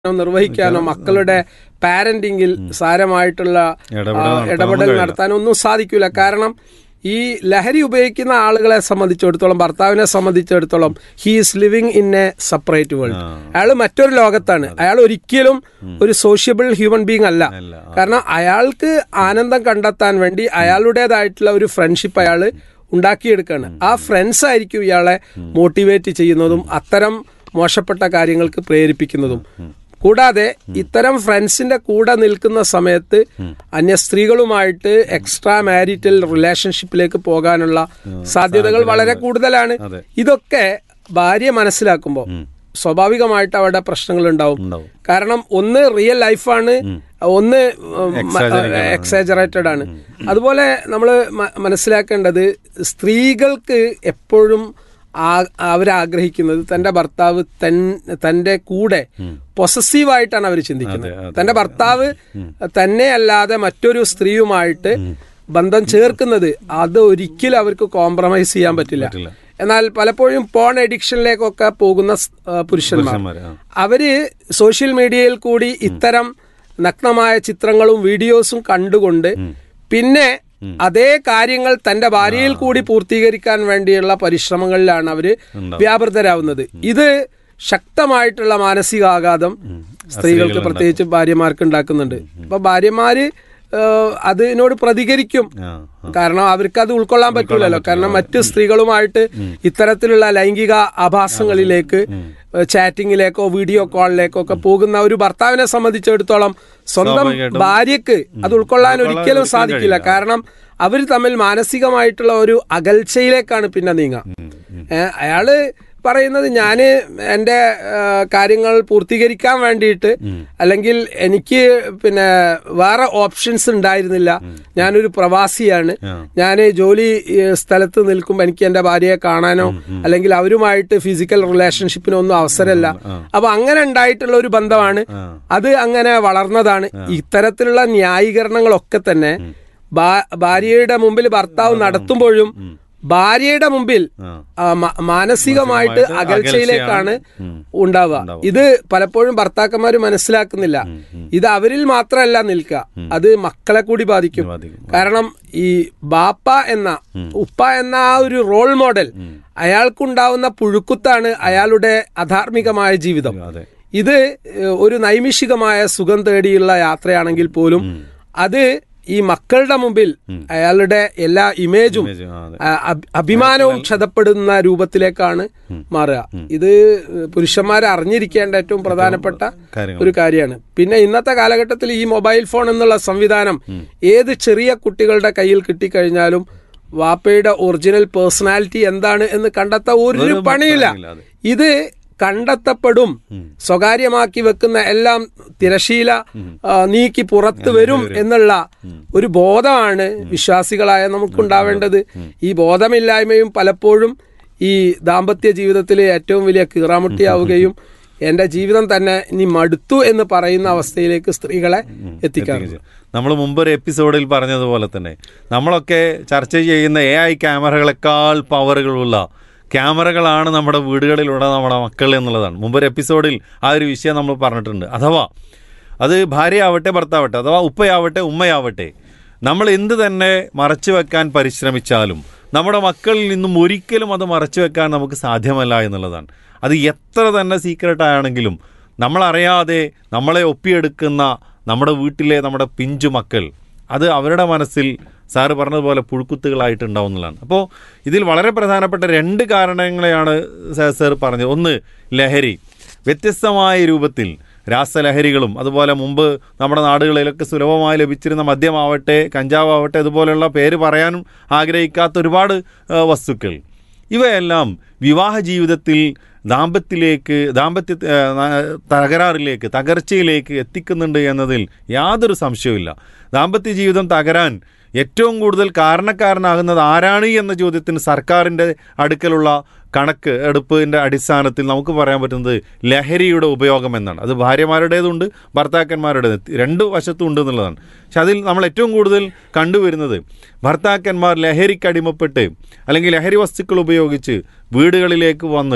നിർവഹിക്കാനോ മക്കളുടെ പാരന്റിങ്ങിൽ സാരമായിട്ടുള്ള ഇടപെടൽ ആ, നടത്താനൊന്നും ഇടപെടൽ കഴിയില്ല. നടത്താനോ ഒന്നും സാധിക്കില്ല കാരണം ഈ ലഹരി ഉപയോഗിക്കുന്ന ആളുകളെ സംബന്ധിച്ചിടത്തോളം ഭർത്താവിനെ സംബന്ധിച്ചിടത്തോളം he is living in a separate world ആ. അയാൾ മറ്റൊരു ലോകത്താണ് അയാൾ ഒരിക്കലും ഒരു സോഷ്യബിൾ ഹ്യൂമൻ ബീങ് അല്ല അല്ല, ആ. കാരണം അയാൾക്ക് ആനന്ദം കണ്ടെത്താൻ വേണ്ടി അയാളുടേതായിട്ടുള്ള ഒരു ഫ്രണ്ട്ഷിപ്പ് അയാൾ ഉണ്ടാക്കിയെടുക്കുകയാണ് ആ ഫ്രണ്ട്സ് ആയിരിക്കും ഇയാളെ മോട്ടിവേറ്റ് ചെയ്യുന്നതും അത്തരം മോശപ്പെട്ട കാര്യങ്ങൾക്ക് പ്രേരിപ്പിക്കുന്നതും കൂടാതെ ഇത്തരം ഫ്രണ്ട്സിന്റെ കൂടെ നിൽക്കുന്ന സമയത്ത് അന്യ സ്ത്രീകളുമായിട്ട് എക്സ്ട്രാ മാരിറ്റൽ റിലേഷൻഷിപ്പിലേക്ക് പോകാനുള്ള സാധ്യതകൾ വളരെ കൂടുതലാണ് അതെ. ഇതൊക്കെ ഭാര്യ മനസ്സിലാക്കുമ്പോൾ സ്വാഭാവികമായിട്ട് അവിടെ പ്രശ്നങ്ങൾ ഉണ്ടാവും ഉണ്ടാവും. കാരണം ഒന്ന് റിയൽ ലൈഫാണ് ഒന്ന് Exaggerated ആണ്. എക്സാജറേറ്റഡ് ആണ് അതുപോലെ നമ്മൾ മനസ്സിലാക്കേണ്ടത് സ്ത്രീകൾക്ക് എപ്പോഴും ആ- അവരാഗ്രഹിക്കുന്നത് തന്റെ ഭർത്താവ് തൻ തന്റെ കൂടെ പൊസസീവായിട്ടാണ് അവർ ചിന്തിക്കുന്നത് അതെ, അതെ. തന്റെ ഭർത്താവ് തന്നെ അല്ലാതെ മറ്റൊരു സ്ത്രീയുമായിട്ട് ബന്ധം ചേർക്കുന്നത് അത് ഒരിക്കലും അവർക്ക് കോംപ്രമൈസ് ചെയ്യാൻ പറ്റില്ല പറ്റില്ല. എന്നാൽ പലപ്പോഴും പോൺ എഡിക്ഷനിലേക്കൊക്കെ പോകുന്ന സ്- ആ, പുരുഷന്മാർ പുരുഷന്മാര്, ആ. അവര് സോഷ്യൽ മീഡിയയിൽ കൂടി ഇത്തരം നഗ്നമായ ചിത്രങ്ങളും വീഡിയോസും കണ്ടുകൊണ്ട് പിന്നെ അതേ കാര്യങ്ങൾ തന്റെ ഭാര്യയിൽ കൂടി പൂർത്തീകരിക്കാൻ വേണ്ടിയുള്ള പരിശ്രമങ്ങളിലാണ് അവര് വ്യാപൃതരാവുന്നത് ഇത് ശക്തമായിട്ടുള്ള മാനസികാഘാതം സ്ത്രീകൾക്ക് പ്രത്യേകിച്ച് ഭാര്യമാർക്ക് ഉണ്ടാക്കുന്നുണ്ട് അപ്പൊ ഭാര്യമാര് ഏഹ്, അതിനോട് പ്രതികരിക്കും ആ, കാരണം അവർക്ക് അത് ഉൾക്കൊള്ളാൻ പറ്റൂലല്ലോ കാരണം മറ്റു സ്ത്രീകളുമായിട്ട് ഇത്തരത്തിലുള്ള ലൈംഗിക ആഭാസങ്ങളിലേക്ക് ചാറ്റിങ്ങിലേക്കോ വീഡിയോ കോളിലേക്കോ ഒക്കെ പോകുന്ന ഒരു ഭർത്താവിനെ സംബന്ധിച്ചിടത്തോളം സ്വന്തം സ്വാഭാവികമായിട്ടും ഭാര്യക്ക് അത് ഉൾക്കൊള്ളാൻ ഒരിക്കലും ഒരിക്കലും സാധിക്കില്ല കാരണം അവർ തമ്മിൽ മാനസികമായിട്ടുള്ള ഒരു അകൽച്ചയിലേക്കാണ് പിന്നെ നീങ്ങുക ഏഹ് അയാള് പറയുന്നത് ഞാന് എന്റെ ആ, കാര്യങ്ങൾ പൂർത്തീകരിക്കാൻ വേണ്ടിയിട്ട് അല്ലെങ്കിൽ എനിക്ക് പിന്നെ വേറെ ഓപ്ഷൻസ് ഉണ്ടായിരുന്നില്ല ഞാനൊരു പ്രവാസിയാണ് ആ. ഞാൻ ജോലി ഏ, സ്ഥലത്ത് നിൽക്കുമ്പോൾ എനിക്ക് എന്റെ ഭാര്യയെ കാണാനോ അല്ലെങ്കിൽ അവരുമായിട്ട് ഫിസിക്കൽ റിലേഷൻഷിപ്പിനോ ഒന്നും അവസരമില്ല അപ്പൊ അങ്ങനെ ഉണ്ടായിട്ടുള്ള ഒരു ബന്ധമാണ് ആ. അത് അങ്ങനെ വളർന്നതാണ് ഇത്തരത്തിലുള്ള ന്യായീകരണങ്ങളൊക്കെ തന്നെ ഭാ- ഭാര്യയുടെ മുമ്പിൽ ഭർത്താവ് നടത്തുമ്പോഴും ഭാര്യയുടെ മുമ്പിൽ ആ. ആ, മ- മാനസികമായിട്ട് മാനസികമായിട്ട് അകൽച്ചയിലേക്കാണ് ഉം. ഉണ്ടാവുക ഇത് പലപ്പോഴും ഭർത്താക്കന്മാർ മനസ്സിലാക്കുന്നില്ല ഇത് അവരിൽ മാത്രമല്ല നിൽക്കുക അത് മക്കളെ കൂടി ബാധിക്കും ബാധിക്കും. കാരണം ഈ ബാപ്പ എന്ന ഉപ്പ എന്ന ആ ഒരു റോൾ മോഡൽ അയാൾക്കുണ്ടാവുന്ന പുഴുക്കുത്താണ് അയാളുടെ അധാർമികമായ ജീവിതം അതെ ഇത് ഏഹ്, ഒരു നൈമിഷികമായ സുഖം തേടിയുള്ള യാത്രയാണെങ്കിൽ പോലും അത് ഈ മക്കളുടെ മുമ്പിൽ അയാളുടെ എല്ലാ ഇമേജും Image, ആ, അതെ. ആ, അഭി- അഭിമാനവും ക്ഷതപ്പെടുന്ന രൂപത്തിലേക്കാണ് മാറുക ഇത് പുരുഷന്മാരെ അറിഞ്ഞിരിക്കേണ്ട ഏറ്റവും പ്രധാനപ്പെട്ട കാര്യങ്ങൾ. ഒരു കാര്യമാണ് പിന്നെ ഇന്നത്തെ കാലഘട്ടത്തിൽ ഈ മൊബൈൽ ഫോൺ എന്നുള്ള സംവിധാനം ഏത് ചെറിയ കുട്ടികളുടെ കയ്യിൽ കിട്ടിക്കഴിഞ്ഞാലും വാപ്പയുടെ ഒറിജിനൽ പേഴ്സണാലിറ്റി എന്താണ് എന്ന് കണ്ടെത്താൻ ഒരു ഒരു പണിയില്ല പണിയില്ല, അതെ. ഇത് കണ്ടെത്തപ്പെടും സ്വകാര്യമാക്കി വെക്കുന്ന എല്ലാം തിരശീല ആ, നീക്കി പുറത്തു വരും എന്നുള്ള ഒരു ബോധമാണ് വിശ്വാസികളായ നമുക്കുണ്ടാവേണ്ടത് ഈ ബോധമില്ലായ്മയും പലപ്പോഴും ഈ ദാമ്പത്യ ജീവിതത്തിൽ ഏറ്റവും വലിയ കീറാമുട്ടിയാവുകയും എന്റെ ജീവിതം തന്നെ ഇനി മടുത്തു എന്ന് പറയുന്ന അവസ്ഥയിലേക്ക് സ്ത്രീകളെ എത്തിക്കാറുണ്ട് നമ്മൾ മുമ്പൊരു എപ്പിസോഡിൽ പറഞ്ഞതുപോലെ തന്നെ നമ്മളൊക്കെ ചർച്ച ചെയ്യുന്ന എ ഐ ക്യാമറകളെക്കാൾ പവറുകളുള്ള ക്യാമറകളാണ് നമ്മുടെ വീടുകളിലുള്ള നമ്മുടെ മക്കൾ എന്നുള്ളതാണ് മുമ്പൊരു എപ്പിസോഡിൽ ആ ഒരു വിഷയം നമ്മൾ പറഞ്ഞിട്ടുണ്ട് അഥവാ അത് ഭാര്യയാവട്ടെ ഭർത്താവട്ടെ അഥവാ ഉപ്പയാവട്ടെ ഉമ്മയാവട്ടെ നമ്മൾ എന്ത് തന്നെ മറച്ചു വെക്കാൻ പരിശ്രമിച്ചാലും നമ്മുടെ മക്കളിൽ നിന്നും ഒരിക്കലും അത് മറച്ചു വെക്കാൻ നമുക്ക് സാധ്യമല്ല എന്നുള്ളതാണ് അത് എത്ര തന്നെ സീക്രട്ട് ആണെങ്കിലും നമ്മളറിയാതെ നമ്മളെ ഒപ്പിയെടുക്കുന്ന നമ്മുടെ വീട്ടിലെ നമ്മുടെ പിഞ്ചു മക്കൾ അത് അവരുടെ മനസ്സിൽ സാറ് പറഞ്ഞതുപോലെ പുഴുക്കുത്തുകളായിട്ടുണ്ടാവും എന്നുള്ളതാണ് അപ്പോൾ ഇതിൽ വളരെ പ്രധാനപ്പെട്ട രണ്ട് കാരണങ്ങളെയാണ് സാർ സാർ പറഞ്ഞത് ഒന്ന് ലഹരി വ്യത്യസ്തമായ രൂപത്തിൽ രാസലഹരികളും അതുപോലെ മുമ്പ് നമ്മുടെ നാടുകളിലൊക്കെ സുലഭമായി ലഭിച്ചിരുന്ന മദ്യമാവട്ടെ കഞ്ചാവാവട്ടെ അതുപോലെയുള്ള പേര് പറയാനും ആഗ്രഹിക്കാത്ത ഒരുപാട് ആ, വസ്തുക്കൾ ഇവയെല്ലാം വിവാഹ ജീവിതത്തിൽ ദാമ്പത്യത്തിലേക്ക് ദാമ്പത്യ ആ, ന- തകരാറിലേക്ക് തകർച്ചയിലേക്ക് എത്തിക്കുന്നുണ്ട് എന്നതിൽ യാതൊരു സംശയവുമില്ല ദാമ്പത്യ ജീവിതം തകരാൻ ഏറ്റവും കൂടുതൽ കാരണക്കാരനാകുന്നത് ആരാണ് എന്ന ചോദ്യത്തിന് സർക്കാരിൻ്റെ അടുക്കലുള്ള കണക്ക് എടുപ്പിൻ്റെ അടിസ്ഥാനത്തിൽ നമുക്ക് പറയാൻ പറ്റുന്നത് ലഹരിയുടെ ഉപയോഗം എന്നാണ് അത് ഭാര്യമാരുടേതുണ്ട് ഭർത്താക്കന്മാരുടേത് രണ്ട് വശത്തും ഉണ്ട് എന്നുള്ളതാണ് പക്ഷെ അതിൽ നമ്മൾ ഏറ്റവും കൂടുതൽ കണ്ടുവരുന്നത് ഭർത്താക്കന്മാർ ലഹരിക്കടിമപ്പെട്ട് അല്ലെങ്കിൽ ലഹരി വസ്തുക്കൾ ഉപയോഗിച്ച് വീടുകളിലേക്ക് വന്ന്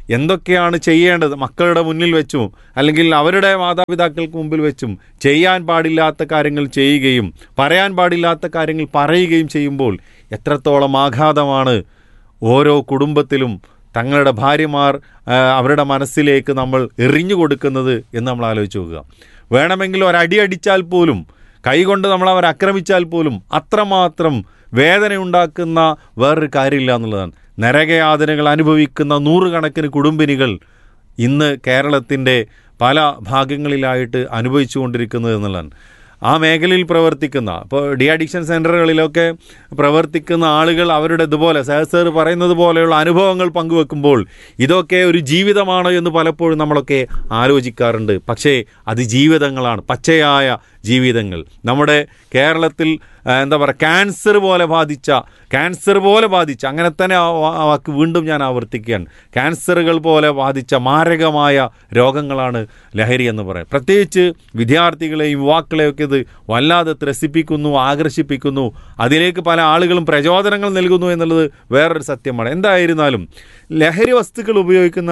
എന്തൊക്കെയാണ് ചെയ്യേണ്ടത് മക്കളുടെ മുന്നിൽ വെച്ചും അല്ലെങ്കിൽ അവരുടെ മാതാപിതാക്കൾക്ക് മുമ്പിൽ വെച്ചും ചെയ്യാൻ പാടില്ലാത്ത കാര്യങ്ങൾ ചെയ്യുകയും പറയാൻ പാടില്ലാത്ത കാര്യങ്ങൾ പറയുകയും ചെയ്യുമ്പോൾ എത്രത്തോളം ആഘാതമാണ് ഓരോ കുടുംബത്തിലും തങ്ങളുടെ ഭാര്യമാർ ആ, അവരുടെ മനസ്സിലേക്ക് നമ്മൾ എറിഞ്ഞു കൊടുക്കുന്നത് എന്ന് നമ്മൾ ആലോചിച്ച് നോക്കുക വേണമെങ്കിൽ ഒരടി അടിച്ചാൽ പോലും കൈകൊണ്ട് നമ്മൾ അവർ ആക്രമിച്ചാൽ പോലും അത്രമാത്രം വേദനയുണ്ടാക്കുന്ന വേറൊരു കാര്യമില്ല എന്നുള്ളതാണ് നരകയാതനകൾ അനുഭവിക്കുന്ന നൂറുകണക്കിന് കുടുംബിനികൾ ഇന്ന് കേരളത്തിൻ്റെ പല ഭാഗങ്ങളിലായിട്ട് അനുഭവിച്ചുകൊണ്ടിരിക്കുന്നത് എന്നുള്ളതാണ് ആ മേഖലയിൽ പ്രവർത്തിക്കുന്ന ഇപ്പോൾ ഡി അഡിക്ഷൻ സെൻ്ററുകളിലൊക്കെ പ്രവർത്തിക്കുന്ന ആളുകൾ അവരുടെ ഇതുപോലെ സഹസർ പറയുന്നത് പോലെയുള്ള അനുഭവങ്ങൾ പങ്കുവെക്കുമ്പോൾ ഇതൊക്കെ ഒരു ജീവിതമാണോ എന്ന് പലപ്പോഴും നമ്മളൊക്കെ ആലോചിക്കാറുണ്ട് പക്ഷേ അത് ജീവിതങ്ങളാണ് പച്ചയായ ജീവിതങ്ങൾ നമ്മുടെ കേരളത്തിൽ ആ, എന്താ പറയുക ക്യാൻസർ പോലെ ബാധിച്ച ക്യാൻസർ പോലെ ബാധിച്ച അങ്ങനെ തന്നെ ആ വാ- ആ വാക്ക് വീണ്ടും ഞാൻ ആവർത്തിക്കുകയാണ് ക്യാൻസറുകൾ പോലെ ബാധിച്ച മാരകമായ രോഗങ്ങളാണ് ലഹരി എന്ന് പറയാം പ്രത്യേകിച്ച് വിദ്യാർത്ഥികളെയും യുവാക്കളെയൊക്കെ ഇത് വല്ലാതെ ത്രസിപ്പിക്കുന്നു ആകർഷിപ്പിക്കുന്നു അതിലേക്ക് പല ആളുകളും പ്രചോദനങ്ങൾ നൽകുന്നു എന്നുള്ളത് വേറൊരു സത്യമാണ് എന്തായിരുന്നാലും ലഹരി വസ്തുക്കൾ ഉപയോഗിക്കുന്ന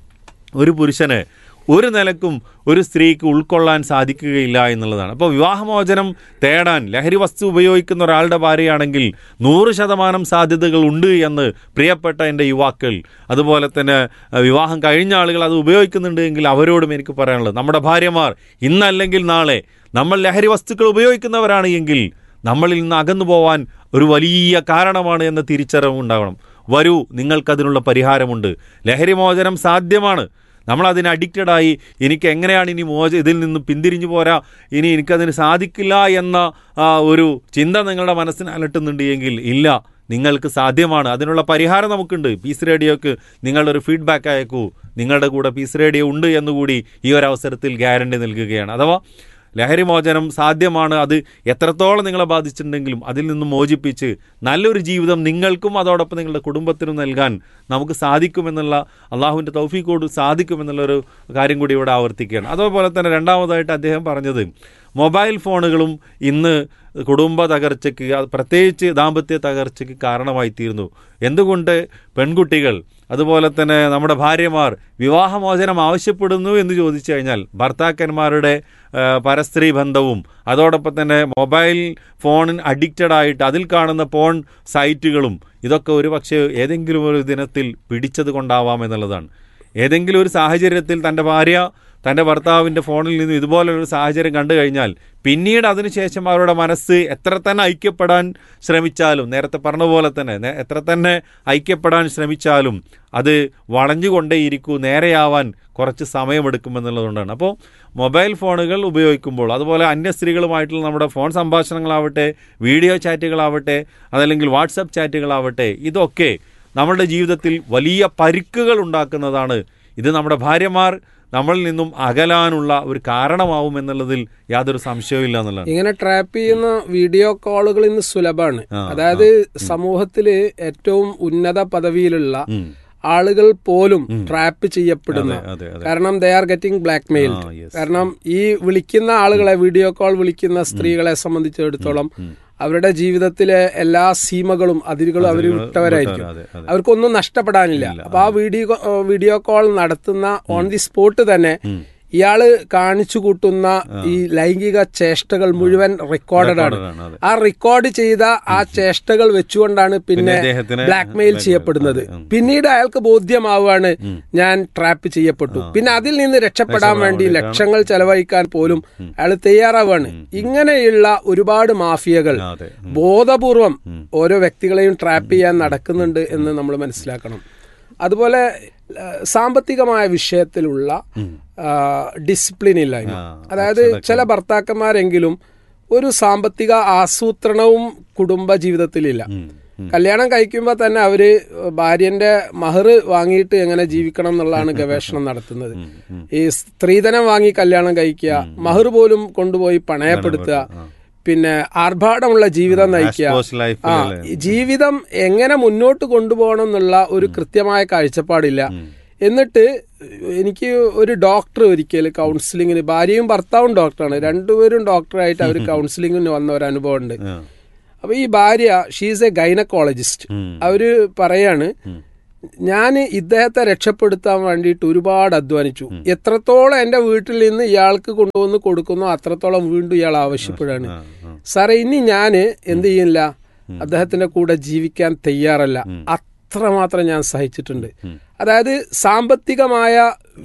ഒരു പുരുഷന് ഒരു നിലക്കും ഒരു സ്ത്രീക്ക് ഉൾക്കൊള്ളാൻ സാധിക്കുകയില്ല എന്നുള്ളതാണ് അപ്പോൾ വിവാഹമോചനം തേടാൻ ലഹരി വസ്തു ഉപയോഗിക്കുന്ന ഒരാളുടെ ഭാര്യയാണെങ്കിൽ നൂറ് ശതമാനം സാധ്യതകൾ ഉണ്ട് എന്ന് പ്രിയപ്പെട്ട എൻ്റെ യുവാക്കൾ അതുപോലെ തന്നെ അഹ്, വിവാഹം കഴിഞ്ഞ ആളുകൾ അത് ഉപയോഗിക്കുന്നുണ്ട് എങ്കിൽ അവരോടും എനിക്ക് പറയാനുള്ളത് നമ്മുടെ ഭാര്യമാർ ഇന്നല്ലെങ്കിൽ നാളെ നമ്മൾ ലഹരി വസ്തുക്കൾ ഉപയോഗിക്കുന്നവരാണ് എങ്കിൽ നമ്മളിൽ നിന്ന് അകന്നു പോവാൻ ഒരു വലിയ കാരണമാണ് എന്ന തിരിച്ചറിവ് ഉണ്ടാവണം വരൂ നിങ്ങൾക്കതിനുള്ള പരിഹാരമുണ്ട് ലഹരി മോചനം സാധ്യമാണ് നമ്മൾ അതിന് അഡിക്റ്റഡായി എനിക്ക് എങ്ങനെയാണ് ഇനി മോച ഇതിൽ നിന്ന് പിന്തിരിഞ്ഞു പോരാ ഇനി എനിക്കതിന് സാധിക്കില്ല എന്ന ആ, ഒരു ചിന്ത നിങ്ങളുടെ മനസ്സിന് അലട്ടുന്നുണ്ട് എങ്കിൽ ഇല്ല നിങ്ങൾക്ക് സാധ്യമാണ് അതിനുള്ള പരിഹാരം നമുക്കുണ്ട് പീസ് റേഡിയോക്ക് നിങ്ങളുടെ ഒരു ഫീഡ്ബാക്ക് അയക്കൂ നിങ്ങളുടെ കൂടെ പീസ് റേഡിയോ ഉണ്ട് എന്നുകൂടി ഈ ഒരു അവസരത്തിൽ ഗ്യാരണ്ടി നൽകുകയാണ് അഥവാ ലഹരി മോചനം സാധ്യമാണ് അത് എത്രത്തോളം നിങ്ങളെ ബാധിച്ചിട്ടുണ്ടെങ്കിലും അതിൽ നിന്നും മോചിപ്പിച്ച് നല്ലൊരു ജീവിതം നിങ്ങൾക്കും അതോടൊപ്പം നിങ്ങളുടെ കുടുംബത്തിനും നൽകാൻ നമുക്ക് സാധിക്കുമെന്നുള്ള അള്ളാഹുവിൻ്റെ തൗഫീക്കോട് സാധിക്കുമെന്നുള്ളൊരു കാര്യം കൂടി ഇവിടെ ആവർത്തിക്കുകയാണ് അതുപോലെ തന്നെ രണ്ടാമതായിട്ട് അദ്ദേഹം പറഞ്ഞത് മൊബൈൽ ഫോണുകളും ഇന്ന് കുടുംബ തകർച്ചയ്ക്ക് അത് പ്രത്യേകിച്ച് ദാമ്പത്യ തകർച്ചയ്ക്ക് കാരണമായി തീർന്നു എന്തുകൊണ്ട് പെൺകുട്ടികൾ അതുപോലെ തന്നെ നമ്മുടെ ഭാര്യമാർ വിവാഹമോചനം ആവശ്യപ്പെടുന്നു എന്ന് ചോദിച്ചു കഴിഞ്ഞാൽ ഭർത്താക്കന്മാരുടെ ആ, പരസ്ത്രീ ബന്ധവും അതോടൊപ്പം തന്നെ മൊബൈൽ ഫോണിന് അഡിക്റ്റഡ് ആയിട്ട് അതിൽ കാണുന്ന പോൺ സൈറ്റുകളും ഇതൊക്കെ ഒരു പക്ഷേ ഏതെങ്കിലും ഒരു ദിനത്തിൽ പിടിച്ചത് കൊണ്ടാവാം എന്നുള്ളതാണ് ഏതെങ്കിലും ഒരു സാഹചര്യത്തിൽ തൻ്റെ ഭാര്യ തൻ്റെ ഭർത്താവിൻ്റെ ഫോണിൽ നിന്ന് ഇതുപോലൊരു സാഹചര്യം കണ്ടു കഴിഞ്ഞാൽ പിന്നീട് അതിനുശേഷം അവരുടെ മനസ്സ് എത്ര തന്നെ ഐക്യപ്പെടാൻ ശ്രമിച്ചാലും നേരത്തെ പറഞ്ഞ പോലെ തന്നെ നേ- എത്ര തന്നെ ഐക്യപ്പെടാൻ ശ്രമിച്ചാലും അത് വളഞ്ഞുകൊണ്ടേയിരിക്കൂ നേരെയാവാൻ കുറച്ച് സമയമെടുക്കുമെന്നുള്ളതുകൊണ്ടാണ് അപ്പോൾ മൊബൈൽ ഫോണുകൾ ഉപയോഗിക്കുമ്പോൾ അതുപോലെ അന്യ സ്ത്രീകളുമായിട്ടുള്ള നമ്മുടെ ഫോൺ സംഭാഷണങ്ങളാവട്ടെ വീഡിയോ ചാറ്റുകളാവട്ടെ അതല്ലെങ്കിൽ വാട്സപ്പ് ചാറ്റുകളാവട്ടെ ഇതൊക്കെ നമ്മുടെ ജീവിതത്തിൽ വലിയ പരിക്കുകൾ ഉണ്ടാക്കുന്നതാണ് ഇത് നമ്മുടെ ഭാര്യമാർ നമ്മളിൽ നിന്നും അകലാനുള്ള ഒരു കാരണമാവും എന്നുള്ളതിൽ യാതൊരു സംശയവും എന്നുള്ളതാണ് ഇങ്ങനെ ട്രാപ്പ് ചെയ്യുന്ന വീഡിയോ കോളുകൾ ഇന്ന് സുലഭമാണ് ആ, അതായത് സമൂഹത്തില് ഏറ്റവും ഉന്നത പദവിയിലുള്ള ഉം. ആളുകൾ പോലും ട്രാപ്പ് ചെയ്യപ്പെടുന്ന അതെ, അതെ, അതെ. കാരണം they are getting blackmail ആ, yes. കാരണം ഈ വിളിക്കുന്ന ആളുകളെ വീഡിയോ കോൾ വിളിക്കുന്ന സ്ത്രീകളെ സംബന്ധിച്ചിടത്തോളം അവരുടെ ജീവിതത്തിലെ എല്ലാ സീമകളും അതിരുകളും അവർ വിട്ടവരായിരിക്കും അതെ, അതെ. അവർക്കൊന്നും നഷ്ടപ്പെടാനില്ല അപ്പൊ ആ വീഡിയോ വീഡിയോ കോൾ നടത്തുന്ന ഓൺ ദി സ്പോട്ട് തന്നെ ഇയാള് കാണിച്ചു കൂട്ടുന്ന ഈ ലൈംഗിക ചേഷ്ടകൾ മുഴുവൻ റെക്കോർഡഡ് ആണ് Recorded ആണ്, അതെ. ആ റെക്കോർഡ് ചെയ്ത ആ ചേഷ്ടകൾ വെച്ചുകൊണ്ടാണ് പിന്നെ അദ്ദേഹത്തിനെ ബ്ലാക്ക് മെയിൽ ചെയ്യപ്പെടുന്നത് പിന്നീട് അയാൾക്ക് ബോധ്യമാവുകയാണ് ഞാൻ ട്രാപ്പ് ചെയ്യപ്പെട്ടു പിന്നെ അതിൽ നിന്ന് രക്ഷപ്പെടാൻ വേണ്ടി ലക്ഷങ്ങൾ ചെലവഴിക്കാൻ പോലും അയാൾ തയ്യാറാവുകയാണ് ഇങ്ങനെയുള്ള ഒരുപാട് മാഫിയകൾ ആ, അതെ ഉം. ബോധപൂർവം ഓരോ വ്യക്തികളെയും ട്രാപ്പ് ചെയ്യാൻ നടക്കുന്നുണ്ട് എന്ന് നമ്മൾ മനസ്സിലാക്കണം അതുപോലെ ആ, സാമ്പത്തികമായ വിഷയത്തിലുള്ള ഡിസിപ്ലിൻ ഇല്ലായ്മ ആ, അതായത് ചില ഭർത്താക്കന്മാരെങ്കിലും ഒരു സാമ്പത്തിക ആസൂത്രണവും കുടുംബ ജീവിതത്തിലില്ല ഉം, ഉം. കല്യാണം കഴിക്കുമ്പോൾ തന്നെ അവര് ഭാര്യന്റെ മഹർ വാങ്ങിയിട്ട് എങ്ങനെ ജീവിക്കണം എന്നുള്ളതാണ് ഗവേഷണം നടത്തുന്നത് ഈ സ്ത്രീധനം വാങ്ങി കല്യാണം കഴിക്കുക മഹർ പോലും കൊണ്ടുപോയി പണയപ്പെടുത്തുക പിന്നെ ആർഭാടമുള്ള ജീവിതം നയിക്കുക പോസ്റ്റ് ലൈഫ് ആ ഈ ജീവിതം എങ്ങനെ മുന്നോട്ട് കൊണ്ടുപോകണം എന്നുള്ള ഒരു കൃത്യമായ കാഴ്ചപ്പാടില്ല എന്നിട്ട് എനിക്ക് ഒരു ഡോക്ടർ ഒരിക്കൽ കൗൺസിലിങ്ങിന് ഭാര്യയും ഭർത്താവും ഡോക്ടറാണ് രണ്ടുപേരും ഡോക്ടറായിട്ട് അവർ കൗൺസിലിങ്ങിന് വന്ന ഒരു അനുഭവം ഉണ്ട് ആ. അപ്പൊ ഈ ഭാര്യ ഷീസ് എ ഗൈനക്കോളജിസ്റ്റ് ഉം. അവര് പറയാണ് ഞാൻ ഇദ്ദേഹത്തെ രക്ഷപ്പെടുത്താൻ വേണ്ടിയിട്ട് ഒരുപാട് അധ്വാനിച്ചു എത്രത്തോളം എൻ്റെ വീട്ടിൽ നിന്ന് ഇയാൾക്ക് കൊണ്ടുവന്ന് കൊടുക്കുന്നോ അത്രത്തോളം വീണ്ടും ഇയാൾ ആവശ്യപ്പെടുകയാണ് ആ, ആ. സാറേ ഇനി ഞാൻ എന്ത് ചെയ്യില്ല അദ്ദേഹത്തിന്റെ കൂടെ ജീവിക്കാൻ തയ്യാറല്ല അത്രമാത്രം ഞാൻ സഹിച്ചിട്ടുണ്ട് അതായത് സാമ്പത്തികമായ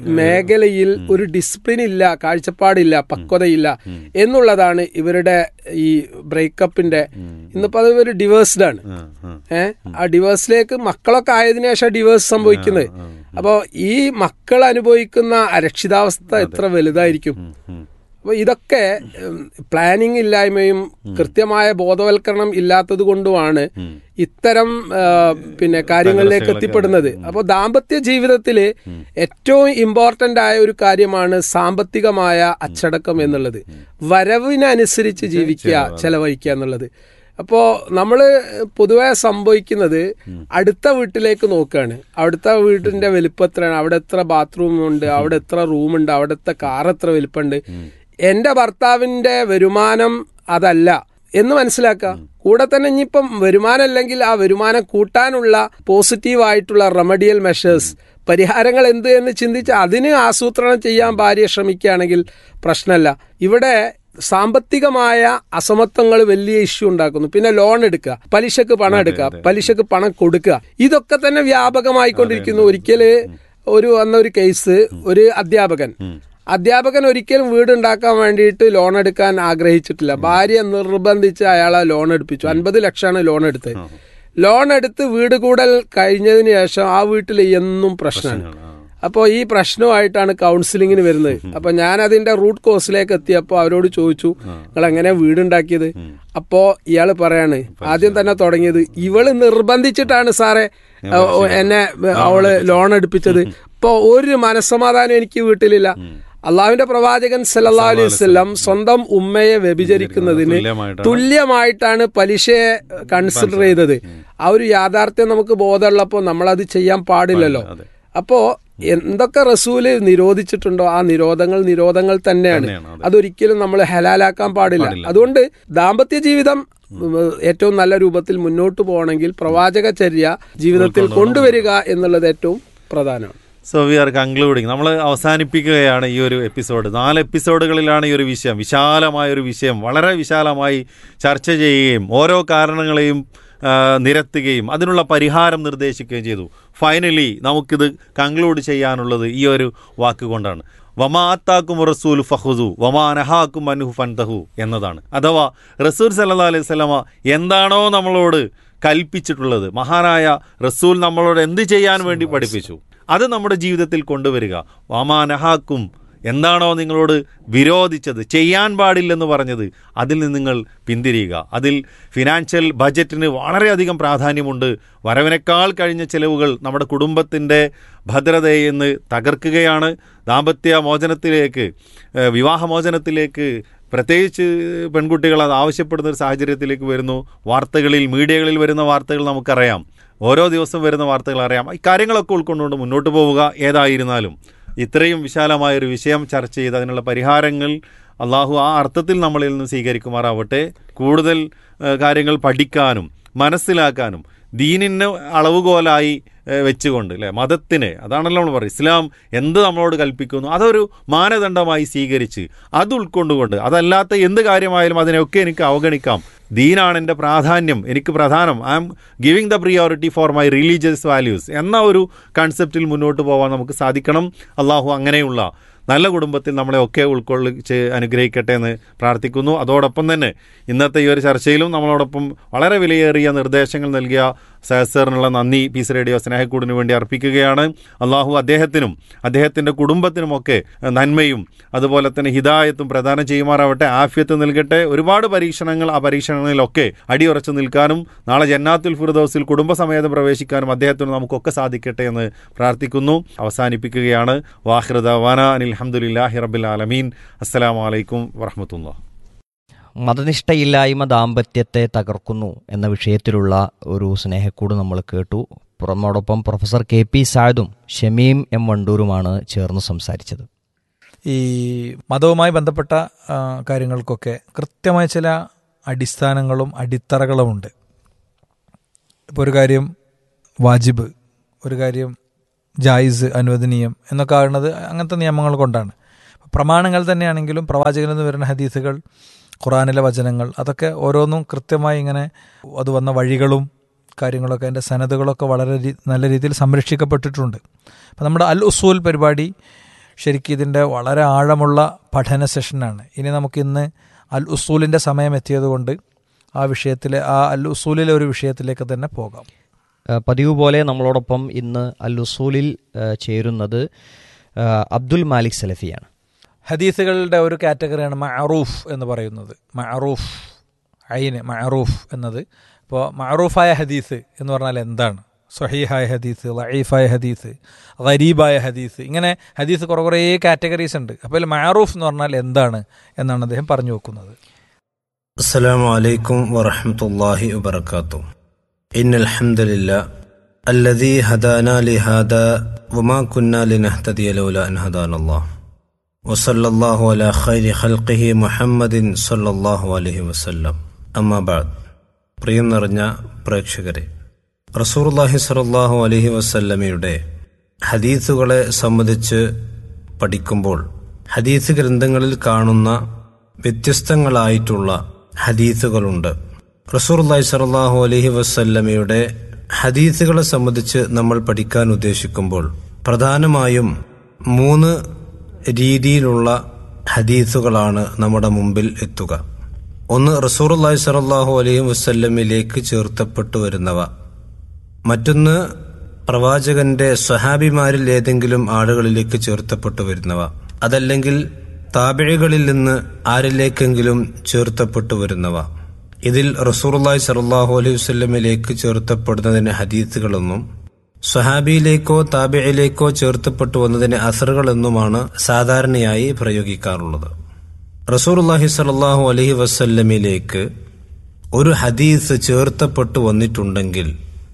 മേഖലയിൽ ഒരു ഡിസിപ്ലിൻ ഇല്ല കാഴ്ചപ്പാടില്ല പക്വതയില്ല എന്നുള്ളതാണ് ഇവരുടെ ഈ ബ്രേക്കപ്പിന്റെ ഇന്നിപ്പോ അത് ഒരു ഡിവേഴ്സ്ഡ് ആണ് ആ, ആ. ഏഹ് ആ ഡിവേഴ്സിലേക്ക് മക്കളൊക്കെ ആയതിനു ശേഷം ഡിവേഴ്സ് സംഭവിക്കുന്നത് അപ്പോൾ ഈ മക്കൾ അനുഭവിക്കുന്ന അരക്ഷിതാവസ്ഥ എത്ര വലുതായിരിക്കും ഉം, ഉം. അപ്പോൾ ഇതൊക്കെ പ്ലാനിങ് ഇല്ലായ്മയും കൃത്യമായ ബോധവൽക്കരണം ഇല്ലാത്തത് കൊണ്ടുമാണ് ഇത്തരം ആ, പിന്നെ കാര്യങ്ങളിലേക്ക് എത്തിപ്പെടുന്നത് അപ്പോൾ ദാമ്പത്യ ജീവിതത്തിൽ ഏറ്റവും ഇമ്പോർട്ടന്റ് ആയ ഒരു കാര്യമാണ് സാമ്പത്തികമായ അച്ചടക്കം എന്നുള്ളത് വരവിനനുസരിച്ച് ജീവിക്കുക ചെലവഴിക്കുക എന്നുള്ളത് അപ്പോൾ നമ്മൾ പൊതുവെ സംഭവിക്കുന്നത് അടുത്ത വീട്ടിലേക്ക് നോക്കുകയാണ് അവിടുത്തെ വീട്ടിന്റെ വലിപ്പം എത്രയാണ് അവിടെ എത്ര ബാത്റൂം ഉണ്ട് അവിടെ എത്ര റൂമുണ്ട് അവിടുത്തെ കാർ എത്ര വലിപ്പമുണ്ട് എന്റെ ഭർത്താവിന്റെ വരുമാനം അതല്ല എന്ന് മനസ്സിലാക്കുക കൂടെ തന്നെ ഇനിയിപ്പം വരുമാനം അല്ലെങ്കിൽ ആ വരുമാനം കൂട്ടാനുള്ള പോസിറ്റീവ് ആയിട്ടുള്ള റെമഡിയൽ മെഷേഴ്സ് പരിഹാരങ്ങൾ എന്ത് എന്ന് ചിന്തിച്ച് അതിന് ആസൂത്രണം ചെയ്യാൻ ഭാര്യ ശ്രമിക്കുകയാണെങ്കിൽ പ്രശ്നമല്ല ഇവിടെ സാമ്പത്തികമായ അസമത്വങ്ങൾ വലിയ ഇഷ്യൂ ഉണ്ടാക്കുന്നു പിന്നെ ലോൺ എടുക്കുക പലിശക്ക് പണം എടുക്കുക പലിശക്ക് പണം കൊടുക്കുക ഇതൊക്കെ തന്നെ വ്യാപകമായിക്കൊണ്ടിരിക്കുന്നു ഒരിക്കല് ഒരു വന്ന ഒരു കേസ് ഒരു അധ്യാപകൻ അധ്യാപകൻ ഒരിക്കലും വീടുണ്ടാക്കാൻ വേണ്ടിയിട്ട് ലോൺ എടുക്കാൻ ആഗ്രഹിച്ചിട്ടില്ല ഭാര്യ നിർബന്ധിച്ച് അയാളെ ലോൺ എടുപ്പിച്ചു അൻപത് ലക്ഷമാണ് ലോൺ എടുത്തത് ലോൺ എടുത്ത് വീട് കൂടൽ കഴിഞ്ഞതിന് ശേഷം ആ വീട്ടിൽ എന്നും പ്രശ്നമാണ് അപ്പോൾ ഈ പ്രശ്നമായിട്ടാണ് കൗൺസിലിങ്ങിന് വരുന്നത് അപ്പൊ ഞാൻ അതിന്റെ റൂട്ട് കോസിലേക്ക് എത്തിയപ്പോൾ അവരോട് ചോദിച്ചു നിങ്ങൾ എങ്ങനെ വീടുണ്ടാക്കിയത് അപ്പോ ഇയാള് പറയാണ് ആദ്യം തന്നെ തുടങ്ങിയത് ഇവള് നിർബന്ധിച്ചിട്ടാണ് സാറേ ഓ, എന്നെ അവള് ലോൺ എടുപ്പിച്ചത് ഇപ്പൊ ഒരു മനസ്സമാധാനം എനിക്ക് വീട്ടിലില്ല അള്ളാഹുവിന്റെ പ്രവാചകൻ സല്ലല്ലാഹു അലൈഹി വസല്ലം സ്വന്തം ഉമ്മയെ വ്യഭിചരിക്കുന്നതിന് തുല്യമായിട്ടാണ് തുല്യമായിട്ടാണ് പലിശയെ കൺസിഡർ ചെയ്തത് ആ ഒരു യാഥാർത്ഥ്യം നമുക്ക് ബോധമുള്ളപ്പോൾ നമ്മൾ അത് ചെയ്യാൻ പാടില്ലല്ലോ അതെ. അപ്പോ എന്തൊക്കെ റസൂല് നിരോധിച്ചിട്ടുണ്ടോ ആ നിരോധങ്ങൾ നിരോധങ്ങൾ തന്നെയാണ് തന്നെയാണ്, അതെ. അതൊരിക്കലും നമ്മൾ ഹലാലാക്കാൻ പാടില്ല അതുകൊണ്ട് ദാമ്പത്യ ജീവിതം ഉം, ഏറ്റവും നല്ല രൂപത്തിൽ മുന്നോട്ട് പോകണമെങ്കിൽ പ്രവാചകചര്യ ജീവിതത്തിൽ കൊണ്ടുവരിക എന്നുള്ളത് ഏറ്റവും പ്രധാനമാണ് സോ വി ആർ കൺക്ലൂഡിങ് നമ്മൾ അവസാനിപ്പിക്കുകയാണ് ഈ ഒരു എപ്പിസോഡ് നാല് എപ്പിസോഡുകളിലാണ് ഈ ഒരു വിഷയം വിശാലമായ ഒരു വിഷയം വളരെ വിശാലമായി ചർച്ച ചെയ്യുകയും ഓരോ കാരണങ്ങളെയും ആ, നിരത്തുകയും അതിനുള്ള പരിഹാരം നിർദ്ദേശിക്കുകയും ചെയ്തു ഫൈനലി നമുക്കിത് കൺക്ലൂഡ് ചെയ്യാനുള്ളത് ഈ ഒരു വാക്കുകൊണ്ടാണ് വമാത്താക്കും റസൂൽ ഫഹുദു വമാനഹാക്കും അനുഹു ഫൻതഹു എന്നതാണ് അഥവാ റസൂൽ സല്ലാ അലൈഹി സ്വലമ എന്താണോ നമ്മളോട് കൽപ്പിച്ചിട്ടുള്ളത് മഹാനായ റസൂൽ നമ്മളോട് എന്ത് ചെയ്യാൻ വേണ്ടി പഠിപ്പിച്ചു അത് നമ്മുടെ ജീവിതത്തിൽ കൊണ്ടുവരിക വാമാനഹാക്കും എന്താണോ നിങ്ങളോട് വിരോധിച്ചത് ചെയ്യാൻ പാടില്ലെന്ന് പറഞ്ഞത് അതിൽ നിന്ന് നിങ്ങൾ പിന്തിരിയുക അതിൽ ഫിനാൻഷ്യൽ ബജറ്റിന് വളരെയധികം പ്രാധാന്യമുണ്ട് വരവിനേക്കാൾ കഴിഞ്ഞ ചിലവുകൾ നമ്മുടെ കുടുംബത്തിൻ്റെ ഭദ്രതയെ ഇന്ന് തകർക്കുകയാണ് ദാമ്പത്യ മോചനത്തിലേക്ക് ഏഹ് വിവാഹമോചനത്തിലേക്ക് പ്രത്യേകിച്ച് പെൺകുട്ടികൾ അത് ആവശ്യപ്പെടുന്ന ഒരു സാഹചര്യത്തിലേക്ക് വരുന്നു വാർത്തകളിൽ മീഡിയകളിൽ വരുന്ന വാർത്തകൾ നമുക്കറിയാം ഓരോ ദിവസം വരുന്ന വാർത്തകൾ അറിയാം ഈ കാര്യങ്ങളൊക്കെ ഉൾക്കൊണ്ടുകൊണ്ട് മുന്നോട്ട് പോവുക ഏതായിരുന്നാലും ഇത്രയും വിശാലമായ ഒരു വിഷയം ചർച്ച ചെയ്ത് അതിനുള്ള പരിഹാരങ്ങൾ അള്ളാഹു ആ അർത്ഥത്തിൽ നമ്മളിൽ നിന്ന് സ്വീകരിക്കുമാറാവട്ടെ കൂടുതൽ ഏഹ്, കാര്യങ്ങൾ പഠിക്കാനും മനസ്സിലാക്കാനും ദീനിന് അളവുകോലായി ഏഹ്, വെച്ചുകൊണ്ട് അല്ലേ മതത്തിന് അതാണല്ലോ നമ്മൾ പറയുന്നത് ഇസ്ലാം എന്ത് നമ്മളോട് കൽപ്പിക്കുന്നു അതൊരു മാനദണ്ഡമായി സ്വീകരിച്ച് അത് ഉൾക്കൊണ്ടുകൊണ്ട് അതല്ലാത്ത എന്ത് കാര്യമായാലും അതിനെയൊക്കെ എനിക്ക് അവഗണിക്കാം ദീനാണ് എൻ്റെ പ്രാധാന്യം എനിക്ക് പ്രധാനം I'm giving the priority for my religious values എന്ന ഒരു കൺസെപ്റ്റിൽ മുന്നോട്ട് പോകാൻ നമുക്ക് സാധിക്കണം അള്ളാഹു അങ്ങനെയുള്ള നല്ല കുടുംബത്തിൽ നമ്മളെ ഒക്കെ ഉൾക്കൊള്ളിച്ച് അനുഗ്രഹിക്കട്ടെ എന്ന് പ്രാർത്ഥിക്കുന്നു അതോടൊപ്പം തന്നെ ഇന്നത്തെ ഈ ഒരു ചർച്ചയിലും നമ്മളോടൊപ്പം വളരെ വിലയേറിയ നിർദ്ദേശങ്ങൾ നൽകിയ സഹസറിനുള്ള നന്ദി പീസ് റേഡിയോ സ്നേഹക്കൂടിന് വേണ്ടി അർപ്പിക്കുകയാണ് അള്ളാഹു അദ്ദേഹത്തിനും അദ്ദേഹത്തിൻ്റെ കുടുംബത്തിനുമൊക്കെ നന്മയും അതുപോലെ തന്നെ ഹിദായത്തും പ്രദാനം ചെയ്യുമാറാവട്ടെ ആഫ്യത്ത് നൽകട്ടെ ഒരുപാട് പരീക്ഷണങ്ങൾ ആ പരീക്ഷണങ്ങളിലൊക്കെ അടിയുറച്ചു നിൽക്കാനും നാളെ ജന്നാത്തുൽ ഫിർദൌസിൽ കുടുംബസമേതം പ്രവേശിക്കാനും അദ്ദേഹത്തിന് നമുക്കൊക്കെ സാധിക്കട്ടെ എന്ന് പ്രാർത്ഥിക്കുന്നു അവസാനിപ്പിക്കുകയാണ് വാഹൃദാന അനിൽഹമുല്ലാഹി റബ്ബിൽ ആലമീൻ അസ്സലാമു അലൈക്കും വറഹമത്തുള്ള മതനിഷ്ഠയില്ലായ്മ ദാമ്പത്യത്തെ തകർക്കുന്നു എന്ന വിഷയത്തിലുള്ള ഒരു സ്നേഹക്കൂട് നമ്മൾ കേട്ടു നമ്മോടൊപ്പം പ്രൊഫസർ കെ പി സായദും ഷമീം എം വണ്ടൂരുമാണ് ചേർന്ന് സംസാരിച്ചത് ഈ മതവുമായി ബന്ധപ്പെട്ട ആ, കാര്യങ്ങൾക്കൊക്കെ കൃത്യമായ ചില അടിസ്ഥാനങ്ങളും അടിത്തറകളുമുണ്ട് ഇപ്പോൾ ഒരു കാര്യം വാജിബ് ഒരു കാര്യം ജായിസ് അനുവദനീയം എന്നൊക്കെ ആകുന്നത് അങ്ങനത്തെ നിയമങ്ങൾ കൊണ്ടാണ് പ്രമാണങ്ങൾ തന്നെയാണെങ്കിലും പ്രവാചകനിൽ നിന്ന് വരുന്ന ഹദീസുകൾ ഖുറാനിലെ വചനങ്ങൾ അതൊക്കെ ഓരോന്നും കൃത്യമായി ഇങ്ങനെ അത് വന്ന വഴികളും കാര്യങ്ങളൊക്കെ അതിൻ്റെ സനതുകളൊക്കെ വളരെ രീ- നല്ല രീതിയിൽ സംരക്ഷിക്കപ്പെട്ടിട്ടുണ്ട് അപ്പം നമ്മുടെ അൽ ഉസൂൽ പരിപാടി ശരിക്കും ഇതിൻ്റെ വളരെ ആഴമുള്ള പഠന സെഷനാണ് ഇനി നമുക്കിന്ന് അൽ ഉസൂലിൻ്റെ സമയം എത്തിയതുകൊണ്ട് ആ വിഷയത്തിലെ ആ അൽ ഉസൂലിലെ ഒരു വിഷയത്തിലേക്ക് തന്നെ പോകാം ആ, പതിവ് പോലെ നമ്മളോടൊപ്പം ഇന്ന് അൽ ഉസൂലിൽ ആ, ചേരുന്നത് ആ, അബ്ദുൽ മാലിക് സലഫിയാണ് ഹദീസുകളുടെ ഒരു കാറ്റഗറിയാണ് മഅറൂഫ് എന്ന് പറയുന്നത് മഅറൂഫ് അയിന് മഅറൂഫ് എന്നത് ഇപ്പോൾ മഅറൂഫായ ഹദീസ് എന്ന് പറഞ്ഞാൽ എന്താണ് സ്വഹീഹായ ഹദീസ് ലഈഫായ ഹദീസ് ഗരീബായ ഹദീസ് ഇങ്ങനെ ഹദീസ് കുറേ കുറേ കാറ്റഗറീസ് ഉണ്ട് അപ്പോൾ മഅറൂഫ് എന്ന് പറഞ്ഞാൽ എന്താണ് എന്നാണ് അദ്ദേഹം പറഞ്ഞു വെക്കുന്നത് السلام عليكم ورحمة الله وبركاته إن الحمد لله الذي هدانا لهذا وما كنا لنهتدي لولا أن هدانا الله وصلى الله على خير خلقه محمد صلى الله عليه وسلم أما بعد പ്രിയം നിറഞ്ഞ പ്രേക്ഷകരെ റസൂർല്ലാഹി സലാഹു അലഹി വസല്ലമയുടെ ഹദീസുകളെ സംബന്ധിച്ച് പഠിക്കുമ്പോൾ ഹദീസ് ഗ്രന്ഥങ്ങളിൽ കാണുന്ന വ്യത്യസ്തങ്ങളായിട്ടുള്ള ഹദീസുകളുണ്ട് റസൂർല്ലാഹി സലാഹു അലഹി വസല്ലമയുടെ ഹദീസുകളെ സംബന്ധിച്ച് നമ്മൾ പഠിക്കാൻ ഉദ്ദേശിക്കുമ്പോൾ പ്രധാനമായും മൂന്ന് രീതിയിലുള്ള ഹദീസുകളാണ് നമ്മുടെ മുമ്പിൽ എത്തുക ഒന്ന് റസൂർല്ലാഹി സലാഹു അലൈഹി വസല്ലമിലേക്ക് ചേർത്തപ്പെട്ടു വരുന്നവ മറ്റൊന്ന് പ്രവാചകന്റെ സ്വഹാബിമാരിൽ ഏതെങ്കിലും ആളുകളിലേക്ക് ചേർത്തപ്പെട്ടു വരുന്നവ അതല്ലെങ്കിൽ താപിഴകളിൽ നിന്ന് ആരിലേക്കെങ്കിലും ചേർത്തപ്പെട്ടു വരുന്നവ ഇതിൽ റസൂർല്ലാഹി സലാഹു അലൈഹി വസ്ല്ലമിലേക്ക് ചേർത്തപ്പെടുന്നതിന് ഹദീസുകളെന്നും സ്വഹാബിയിലേക്കോ താബിയിലേക്കോ ചേർത്തപ്പെട്ടു വന്നതിന് അസറുകളെന്നുമാണ് സാധാരണയായി പ്രയോഗിക്കാറുള്ളത് റസൂർല്ലാഹി സലാഹു അലഹി വസല്ലമിലേക്ക് ഒരു ഹദീസ് ചേർത്തപ്പെട്ടു വന്നിട്ടുണ്ടെങ്കിൽ